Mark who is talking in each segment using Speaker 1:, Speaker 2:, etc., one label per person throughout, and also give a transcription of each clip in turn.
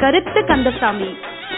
Speaker 1: கருத்து கந்தசாமி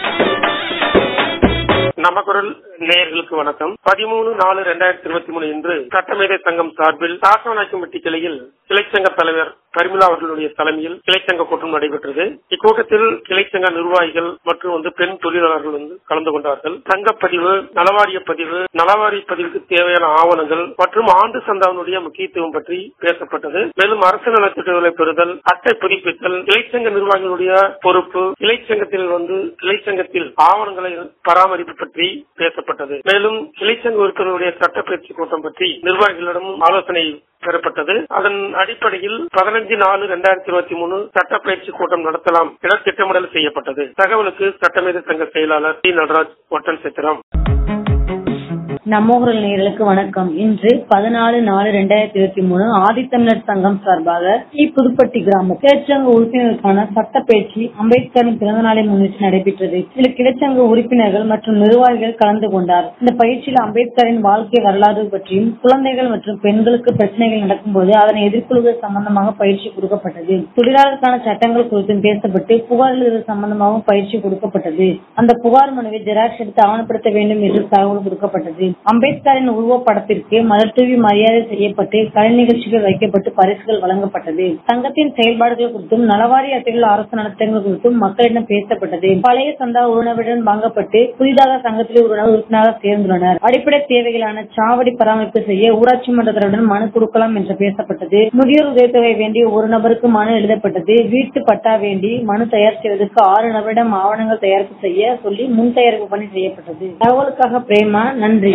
Speaker 2: நமக்குரல் நேயர்களுக்கு வணக்கம் பதிமூணு நாலு ரெண்டாயிரத்தி இருபத்தி மூணு இன்று சட்டமேதை சங்கம் சார்பில் சாசவநாயக்கம்பட்டி கிளையில் கிளைச்சங்க தலைவர் பரிமலா அவர்களுடைய தலைமையில் கிளைச்சங்க கூட்டம் நடைபெற்றது இக்கூட்டத்தில் கிளைச்சங்க நிர்வாகிகள் மற்றும் வந்து பெண் தொழிலாளர்கள் வந்து கலந்து கொண்டார்கள் சங்கப்பதிவு நலவாரிய பதிவு நலவாரிய பதிவுக்கு தேவையான ஆவணங்கள் மற்றும் ஆண்டு சந்தாவினுடைய முக்கியத்துவம் பற்றி பேசப்பட்டது மேலும் அரசு நலத்திட்டங்களை பெறுதல் அட்டை புதுப்பித்தல் கிளைச்சங்க நிர்வாகிகளுடைய பொறுப்பு கிளைச்சங்கத்தில் வந்து கிளைச்சங்கத்தில் ஆவணங்களை பராமரிப்பு பற்றி பேசப்பட்டது மேலும் கிளைச்சங்க உறுப்பினருடைய சட்டப்பயிற்சி கூட்டம் பற்றி நிர்வாகிகளிடம் ஆலோசனை பெறப்பட்டது அதன் அடிப்படையில் பதினஞ்சு நாலு இரண்டாயிரத்தி இருபத்தி மூணு சட்டப்பயிற்சி கூட்டம் நடத்தலாம் என திட்டமிடல் செய்யப்பட்டது தகவலுக்கு சட்டமேத சங்க செயலாளர் டி நடராஜ் ஒட்டன் சித்திரம்
Speaker 3: நம்மோகரல் நேயர்களுக்கு வணக்கம் இன்று பதினாலு நாலு ரெண்டாயிரத்தி இருபத்தி மூணு ஆதித்தமிழர் சங்கம் சார்பாக டி புதுப்பட்டி கிராம கிளைச்சங்க உறுப்பினருக்கான சட்டப்பயிற்சி அம்பேத்கரின் பிறந்த நாளை முன்னிட்டு நடைபெற்றது இதில் கிளைச்சங்க உறுப்பினர்கள் மற்றும் நிர்வாகிகள் கலந்து கொண்டார் இந்த பயிற்சியில் அம்பேத்கரின் வாழ்க்கை வரலாறு பற்றியும் குழந்தைகள் மற்றும் பெண்களுக்கு பிரச்சனைகள் நடக்கும்போது அதனை எதிர்கொள்வது சம்பந்தமாக பயிற்சி கொடுக்கப்பட்டது தொழிலாளருக்கான சட்டங்கள் குறித்தும் பேசப்பட்டு புகார் எழுதுவது சம்பந்தமாகவும் பயிற்சி கொடுக்கப்பட்டது அந்த புகார் மனுவை ஜெராக்ஸ் எடுத்து ஆவணப்படுத்த வேண்டும் என்று தகவல் கொடுக்கப்பட்டது அம்பேத்கரின் உருவப்படத்திற்கு மலர் தூவி மரியாதை செய்யப்பட்டு கலை நிகழ்ச்சிகள் வைக்கப்பட்டு பரிசுகள் வழங்கப்பட்டது சங்கத்தின் செயல்பாடுகள் குறித்தும் நலவாரி அட்டைகள் அரசு நலத்திட்டங்கள் குறித்தும் மக்களிடம் பேசப்பட்டது பழைய சந்தா உறவினருடன் வாங்கப்பட்டு புதிதாக சங்கத்தில் உறுப்பினராக சேர்ந்துள்ளனர் அடிப்படை தேவைகளான சாவடி பராமரிப்பு செய்ய ஊராட்சி மன்றத்தினருடன் மனு கொடுக்கலாம் என்று பேசப்பட்டது முதியோர் உதவித்தொகை வேண்டி ஒரு நபருக்கு மனு எழுதப்பட்டது வீட்டு பட்டா வேண்டி மனு தயார் செய்வதற்கு ஆறு நபரிடம் ஆவணங்கள் தயாரிப்பு செய்ய சொல்லி முன் தயாரிப்பு பணி செய்யப்பட்டது தகவலுக்காக பிரேமா நன்றி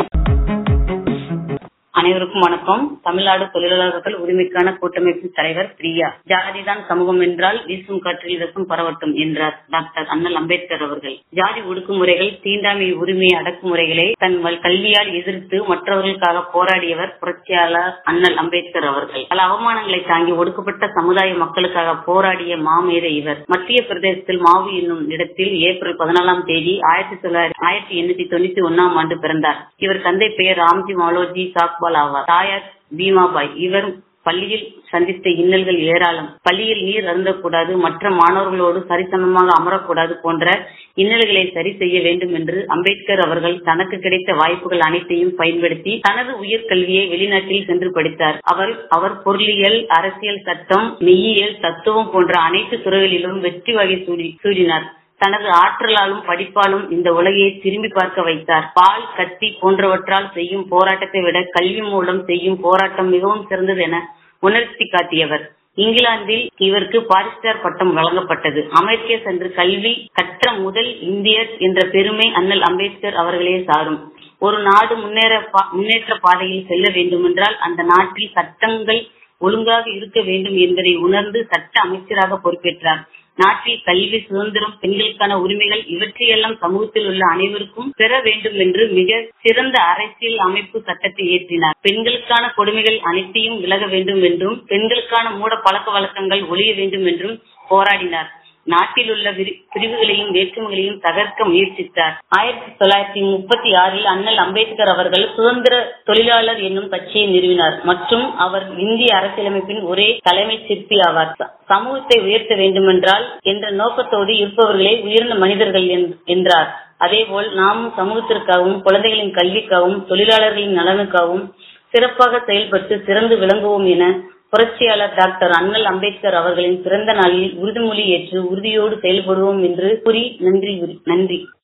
Speaker 4: அனைவருக்கும் வணக்கம் தமிழ்நாடு தொழிலாளர்கள் உரிமைக்கான கூட்டமைப்பின் தலைவர் பிரியா ஜாதிதான் சமூகம் என்றால் வீசும் காற்றில் விஷம் பரவட்டும் என்றார் டாக்டர் அண்ணல் அம்பேத்கர் அவர்கள் ஜாதி ஒடுக்குமுறைகள் தீண்டாமை உரிமை அடக்குமுறைகளை தன் கல்வியால் எதிர்த்து மற்றவர்களுக்காக போராடியவர் புரட்சியாளர் அண்ணல் அம்பேத்கர் அவர்கள் பல அவமானங்களை தாங்கி ஒடுக்கப்பட்ட சமுதாய மக்களுக்காக போராடிய மாமேதை இவர் மத்திய பிரதேசத்தில் மாவு என்னும் இடத்தில் ஏப்ரல் பதினாலாம் தேதி ஆயிரத்தி தொள்ளாயிரத்தி ஆயிரத்தி எண்ணூத்தி தொண்ணூத்தி ஒன்னாம் ஆண்டு பிறந்தார் இவர் தந்தை பெயர் ராம்ஜி மாலோஜி சாக்பால் ஆவார் தாயார் பீமாபாய் இவர் பள்ளியில் சந்தித்த இன்னல்கள் ஏராளம் பள்ளியில் நீர் அருந்தக்கூடாது மற்ற மாணவர்களோடு சரிசமமாக அமரக்கூடாது போன்ற இன்னல்களை சரி செய்ய வேண்டும் என்று அம்பேத்கர் அவர்கள் தனக்கு கிடைத்த வாய்ப்புகள் அனைத்தையும் பயன்படுத்தி தனது உயர்கல்வியை வெளிநாட்டில் சென்று படித்தார் அவர் அவர் பொருளியல் அரசியல் சட்டம் மெய்யியல் தத்துவம் போன்ற அனைத்து துறைகளிலும் வெற்றி வகை சூடினார் தனது ஆற்றலாலும் படிப்பாலும் இந்த உலகையை திரும்பி பார்க்க வைத்தார் பால் கத்தி போன்றவற்றால் செய்யும் போராட்டத்தை விட கல்வி மூலம் செய்யும் போராட்டம் மிகவும் சிறந்தது என உணர்த்தி காட்டியவர் இங்கிலாந்தில் இவருக்கு பாரிஸ்டர் பட்டம் வழங்கப்பட்டது அமெரிக்கா சென்று கல்வி கற்ற முதல் இந்தியர் என்ற பெருமை அண்ணல் அம்பேத்கர் அவர்களே சாரும் ஒரு நாடு முன்னேற முன்னேற்ற பாதையில் செல்ல வேண்டுமென்றால் அந்த நாட்டில் சட்டங்கள் ஒழுங்காக இருக்க வேண்டும் என்பதை உணர்ந்து சட்ட அமைச்சராக பொறுப்பேற்றார் நாட்டில் கல்வி சுதந்திரம் பெண்களுக்கான உரிமைகள் இவற்றையெல்லாம் சமூகத்தில் உள்ள அனைவருக்கும் பெற வேண்டும் என்று மிக சிறந்த அரசியல் அமைப்பு சட்டத்தை இயற்றினார் பெண்களுக்கான கொடுமைகள் அனைத்தையும் விலக வேண்டும் என்றும் பெண்களுக்கான மூட பழக்க வழக்கங்கள் ஒழிய வேண்டும் என்றும் போராடினார் நாட்டில் உள்ள பிரிவுகளையும் வேற்றுமைகளையும் தகர்க்க முயற்சித்தார் ஆயிரத்தி தொள்ளாயிரத்தி முப்பத்தி ஆறில் அண்ணல் அம்பேத்கர் அவர்கள் சுதந்திர தொழிலாளர் என்னும் கட்சியை நிறுவினார் மற்றும் அவர் இந்திய அரசியலமைப்பின் ஒரே தலைமை சிற்பி ஆவார் சமூகத்தை உயர்த்த வேண்டுமென்றால் என்ற நோக்கத்தோடு இருப்பவர்களே உயர்ந்த மனிதர்கள் என்றார் அதேபோல் நாமும் சமூகத்திற்காகவும் குழந்தைகளின் கல்விக்காகவும் தொழிலாளர்களின் நலனுக்காகவும் சிறப்பாக செயல்பட்டு சிறந்து விளங்குவோம் என புரட்சியாளர் டாக்டர் அண்ணல் அம்பேத்கர் அவர்களின் பிறந்த நாளில் உறுதிமொழி ஏற்று உறுதியோடு செயல்படுவோம் என்று கூறி நன்றி நன்றி